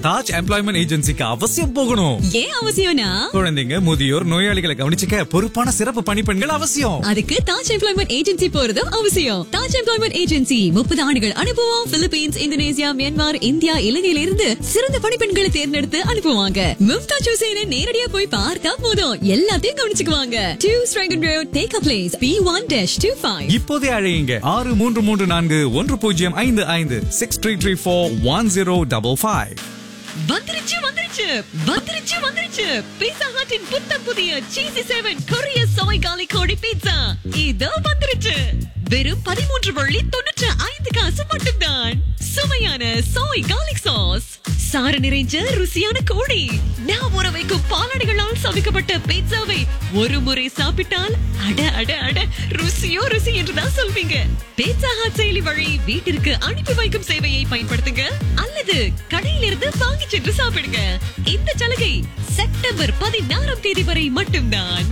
Taj employment ஏஜென்சிக்கு அவசியம் போகணும் ஏன் அவசியம்னா குழந்தைங்க முதியோர் நோயாளிகளை கவனிச்சுக்க பொறுப்பான சிறப்பு பணிப்பெண்கள் அவசியம் அதுக்கு தாஜ் எம்ப்ளாய்மெண்ட் ஏஜென்சி போறதும் அவசியம் தாஜ் எம்ப்ளாய்மெண்ட் ஏஜென்சி முப்பது ஆண்டுகள் அனுபவம் பிலிப்பீன்ஸ் இந்தோனேசியா மியான்மர் இந்தியா இலங்கையில இருந்து சிறந்த பணிப்பெண்களை தேர்ந்தெடுத்து அனுப்புவாங்க மும்தாஜ் ஹுசேனை நேரடியா போய் பார்த்தா போதும் எல்லாத்தையும் கவனிச்சுக்குவாங்க டூ ஸ்ட்ரைகன் road take a place P one dash two five இப்போதே அழையுங்க ஆறு மூன்று மூன்று நான்கு ஒன்று பூஜ்ஜியம் ஐந்து ஐந்து six three three four one zero double five வந்துருச்சு வந்துருச்சு வந்துருச்சு வந்துருச்சு பீட்சா ஹட்டின் புத்தம் புதிய சீசி செவன் கொரிய சோய் காலி கோழி பீட்சா இதோ வந்துருச்சு வெறும் பதிமூன்று வள்ளி தொண்ணூற்று ஐந்து காசு மட்டும்தான் சுவையான சோய் காலிக் சாஸ் சாறு நிறைஞ்ச ருசியான கோழி நான் ஊற வைக்கும் பாலாடைகளால் சமைக்கப்பட்ட பீட்சாவை ஒரு முறை சாப்பிட்டால் அட அட அட ருசியோ ருசி என்றுதான் சொல்வீங்க பீட்சா ஹாட் செயலி வழி வீட்டிற்கு அனுப்பி வைக்கும் சேவையை பயன்படுத்துங்க அல்லது கடையிலிருந்து வாங்கி சென்று சாப்பிடுங்க இந்த சலுகை செப்டம்பர் பதினாறாம் தேதி வரை மட்டும்தான்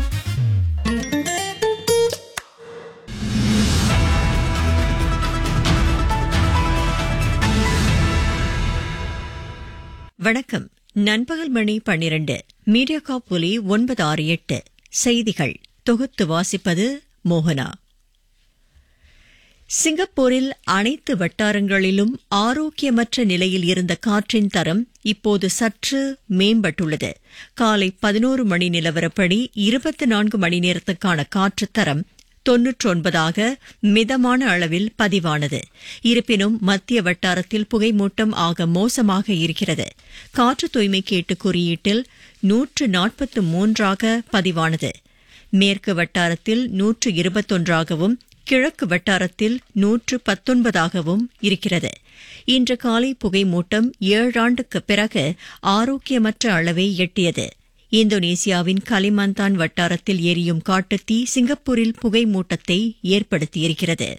வணக்கம் நண்பகல் மணி பன்னிரண்டு மீடியாகாப் ஒலி ஒன்பது ஆறு எட்டு செய்திகள் தொகுத்து வாசிப்பது மோகனா சிங்கப்பூரில் அனைத்து வட்டாரங்களிலும் ஆரோக்கியமற்ற நிலையில் இருந்த காற்றின் தரம் இப்போது சற்று மேம்பட்டுள்ளது காலை பதினோரு மணி நிலவரப்படி இருபத்தி நான்கு மணி நேரத்துக்கான காற்றுத் தரம் தொன்னூற்றொன்பதாக மிதமான அளவில் பதிவானது இருப்பினும் மத்திய வட்டாரத்தில் புகைமூட்டம் ஆக மோசமாக இருக்கிறது காற்று தூய்மை கேட்டு குறியீட்டில் நூற்று நாற்பத்து மூன்றாக பதிவானது மேற்கு வட்டாரத்தில் நூற்று இருபத்தொன்றாகவும் கிழக்கு வட்டாரத்தில் நூற்று பத்தொன்பதாகவும் இருக்கிறது இன்று காலை புகைமூட்டம் ஏழாண்டுக்கு பிறகு ஆரோக்கியமற்ற அளவை எட்டியது இந்தோனேசியாவின் கலிமந்தான் வட்டாரத்தில் எரியும் காட்டுத்தீ சிங்கப்பூரில் புகைமூட்டத்தை ஏற்படுத்தியிருக்கிறது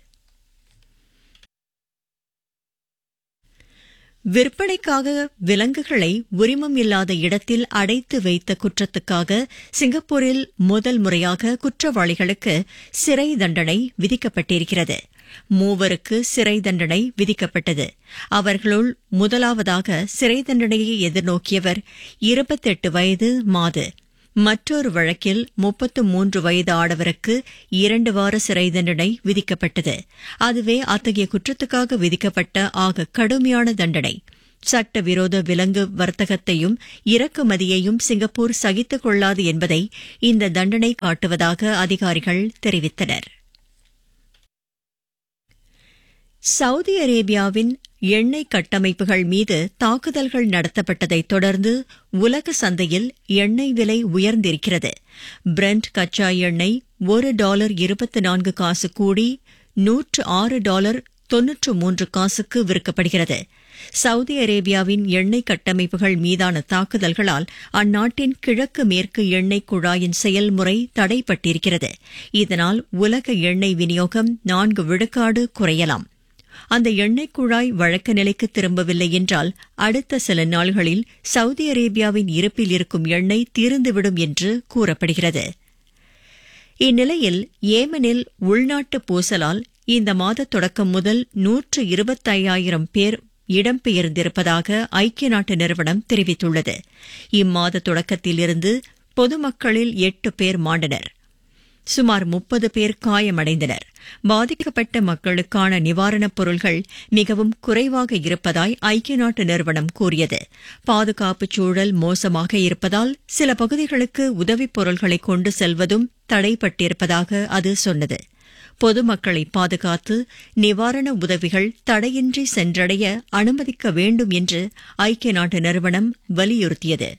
விற்பனைக்காக விலங்குகளை உரிமம் இல்லாத இடத்தில் அடைத்து வைத்த குற்றத்துக்காக சிங்கப்பூரில் முதல் முறையாக குற்றவாளிகளுக்கு சிறை தண்டனை விதிக்கப்பட்டிருக்கிறது மூவருக்கு சிறை தண்டனை விதிக்கப்பட்டது அவர்களுள் முதலாவதாக சிறை தண்டனையை எதிர்நோக்கியவர் இருபத்தெட்டு வயது மாது மற்றொரு வழக்கில் முப்பத்து மூன்று வயது ஆடவருக்கு இரண்டு வார சிறை தண்டனை விதிக்கப்பட்டது அதுவே அத்தகைய குற்றத்துக்காக விதிக்கப்பட்ட ஆக கடுமையான தண்டனை சட்டவிரோத விலங்கு வர்த்தகத்தையும் இறக்குமதியையும் சிங்கப்பூர் சகித்துக் கொள்ளாது என்பதை இந்த தண்டனை காட்டுவதாக அதிகாரிகள் தெரிவித்தனர் சவுதி அரேபியாவின் எண்ணெய் கட்டமைப்புகள் மீது தாக்குதல்கள் நடத்தப்பட்டதைத் தொடர்ந்து உலக சந்தையில் எண்ணெய் விலை உயர்ந்திருக்கிறது பிரெண்ட் கச்சா எண்ணெய் ஒரு டாலர் இருபத்தி நான்கு காசு கூடி நூற்று ஆறு டாலர் தொன்னூற்று மூன்று காசுக்கு விற்கப்படுகிறது சவுதி அரேபியாவின் எண்ணெய் கட்டமைப்புகள் மீதான தாக்குதல்களால் அந்நாட்டின் கிழக்கு மேற்கு எண்ணெய் குழாயின் செயல்முறை தடைப்பட்டிருக்கிறது இதனால் உலக எண்ணெய் விநியோகம் நான்கு விழுக்காடு குறையலாம் அந்த எண்ணெய் குழாய் வழக்க நிலைக்கு திரும்பவில்லை என்றால் அடுத்த சில நாள்களில் சவுதி அரேபியாவின் இருப்பில் இருக்கும் எண்ணெய் தீர்ந்துவிடும் என்று கூறப்படுகிறது இந்நிலையில் ஏமனில் உள்நாட்டு பூசலால் இந்த மாத தொடக்கம் முதல் நூற்று இருபத்தையாயிரம் பேர் இடம்பெயர்ந்திருப்பதாக ஐக்கிய நாட்டு நிறுவனம் தெரிவித்துள்ளது இம்மாத தொடக்கத்திலிருந்து பொதுமக்களில் எட்டு பேர் மாண்டனர் சுமார் முப்பது பேர் காயமடைந்தனர் பாதிக்கப்பட்ட மக்களுக்கான நிவாரணப் பொருள்கள் மிகவும் குறைவாக இருப்பதாய் ஐக்கிய நாட்டு நிறுவனம் கூறியது பாதுகாப்புச் சூழல் மோசமாக இருப்பதால் சில பகுதிகளுக்கு உதவிப் பொருள்களை கொண்டு செல்வதும் தடைப்பட்டிருப்பதாக அது சொன்னது பொதுமக்களை பாதுகாத்து நிவாரண உதவிகள் தடையின்றி சென்றடைய அனுமதிக்க வேண்டும் என்று ஐக்கிய நாட்டு நிறுவனம் வலியுறுத்தியது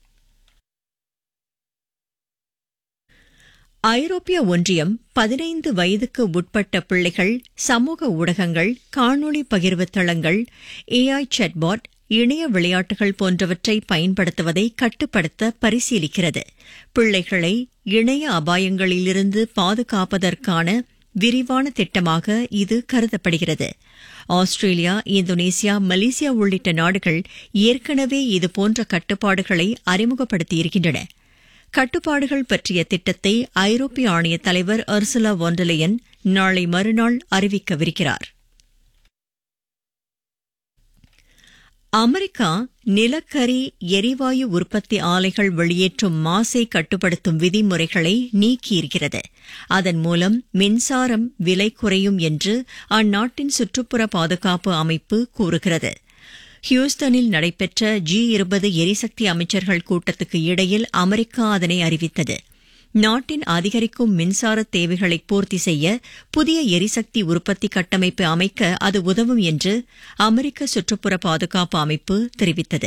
ஐரோப்பிய ஒன்றியம் பதினைந்து வயதுக்கு உட்பட்ட பிள்ளைகள் சமூக ஊடகங்கள் காணொளி பகிர்வு தளங்கள் ஏஐ செட்பாட் இணைய விளையாட்டுகள் போன்றவற்றை பயன்படுத்துவதை கட்டுப்படுத்த பரிசீலிக்கிறது பிள்ளைகளை இணைய அபாயங்களிலிருந்து பாதுகாப்பதற்கான விரிவான திட்டமாக இது கருதப்படுகிறது ஆஸ்திரேலியா இந்தோனேசியா மலேசியா உள்ளிட்ட நாடுகள் ஏற்கனவே இதுபோன்ற கட்டுப்பாடுகளை அறிமுகப்படுத்தியிருக்கின்றன கட்டுப்பாடுகள் பற்றிய திட்டத்தை ஐரோப்பிய ஆணைய தலைவர் அர்சுலா வாண்டலையன் நாளை மறுநாள் அறிவிக்கவிருக்கிறார் அமெரிக்கா நிலக்கரி எரிவாயு உற்பத்தி ஆலைகள் வெளியேற்றும் மாசை கட்டுப்படுத்தும் விதிமுறைகளை நீக்கியிருக்கிறது அதன் மூலம் மின்சாரம் விலை குறையும் என்று அந்நாட்டின் சுற்றுப்புற பாதுகாப்பு அமைப்பு கூறுகிறது ஹியூஸ்டனில் நடைபெற்ற ஜி இருபது எரிசக்தி அமைச்சர்கள் கூட்டத்துக்கு இடையில் அமெரிக்கா அதனை அறிவித்தது நாட்டின் அதிகரிக்கும் மின்சார தேவைகளை பூர்த்தி செய்ய புதிய எரிசக்தி உற்பத்தி கட்டமைப்பு அமைக்க அது உதவும் என்று அமெரிக்க சுற்றுப்புற பாதுகாப்பு அமைப்பு தெரிவித்தது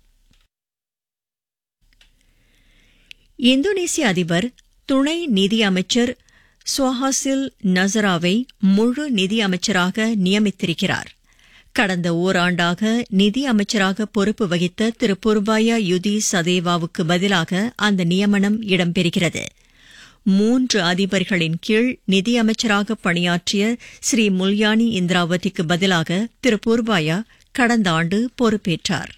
இந்தோனேசிய அதிபர் துணை நிதியமைச்சர் சுவாஹாசில் நசராவை முழு நிதியமைச்சராக நியமித்திருக்கிறார் கடந்த ஓராண்டாக நிதி அமைச்சராக பொறுப்பு வகித்த திரு புர்பாயா யுதி சதேவாவுக்கு பதிலாக அந்த நியமனம் இடம்பெறுகிறது மூன்று அதிபர்களின் கீழ் நிதியமைச்சராக பணியாற்றிய ஸ்ரீ முல்யானி இந்திராவதிக்கு பதிலாக திரு பூர்பாயா கடந்த ஆண்டு பொறுப்பேற்றார்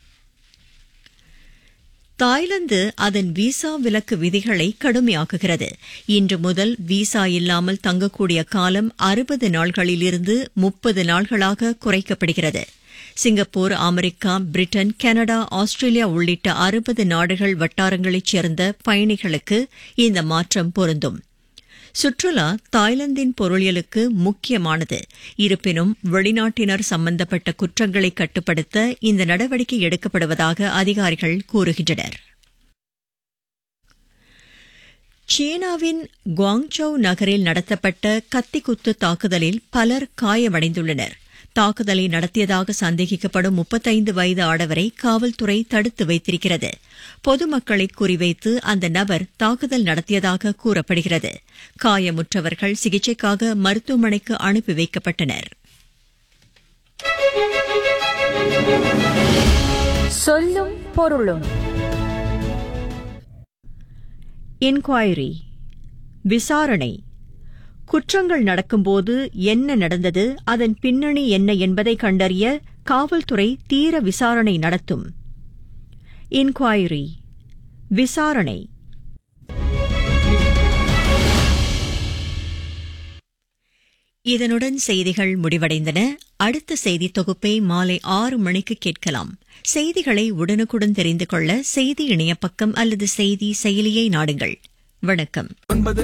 தாய்லாந்து அதன் விசா விலக்கு விதிகளை கடுமையாக்குகிறது இன்று முதல் விசா இல்லாமல் தங்கக்கூடிய காலம் அறுபது நாள்களிலிருந்து முப்பது நாள்களாக குறைக்கப்படுகிறது Singapore America Britain Canada Australia உள்ளிட்ட அறுபது நாடுகள் வட்டாரங்களைச் சேர்ந்த பயணிகளுக்கு இந்த மாற்றம் பொருந்தும் சுற்றுலா தாய்லாந்தின் பொருளியலுக்கு முக்கியமானது இருப்பினும் வெளிநாட்டினர் சம்பந்தப்பட்ட குற்றங்களை கட்டுப்படுத்த இந்த நடவடிக்கை எடுக்கப்படுவதாக அதிகாரிகள் கூறுகின்றனர் சீனாவின் குவாங்சௌ நகரில் நடத்தப்பட்ட கத்திக்குத்து தாக்குதலில் பலர் காயமடைந்துள்ளனர் தாக்குதலை நடத்தியதாக சந்தேகிக்கப்படும் முப்பத்தைந்து வயது ஆடவரை காவல்துறை தடுத்து வைத்திருக்கிறது பொதுமக்களை குறிவைத்து அந்த நபர் தாக்குதல் நடத்தியதாக கூறப்படுகிறது காயமுற்றவர்கள் சிகிச்சைக்காக மருத்துவமனைக்கு அனுப்பி வைக்கப்பட்டனர் சொல்லும் பொருளும் இன்குவைரி விசாரணை குற்றங்கள் நடக்கும்போது என்ன நடந்தது அதன் பின்னணி என்ன என்பதை கண்டறிய காவல்துறை தீர விசாரணை நடத்தும் இன்குவைரி விசாரணை இதனுடன் செய்திகள் முடிவடைந்தன அடுத்த செய்தி தொகுப்பை மாலை ஆறு மணிக்கு கேட்கலாம் செய்திகளை உடனுக்குடன் தெரிந்து கொள்ள செய்தி இணைய பக்கம் அல்லது செய்தி செயலியை நாடுங்கள் வணக்கம் ஒன்பது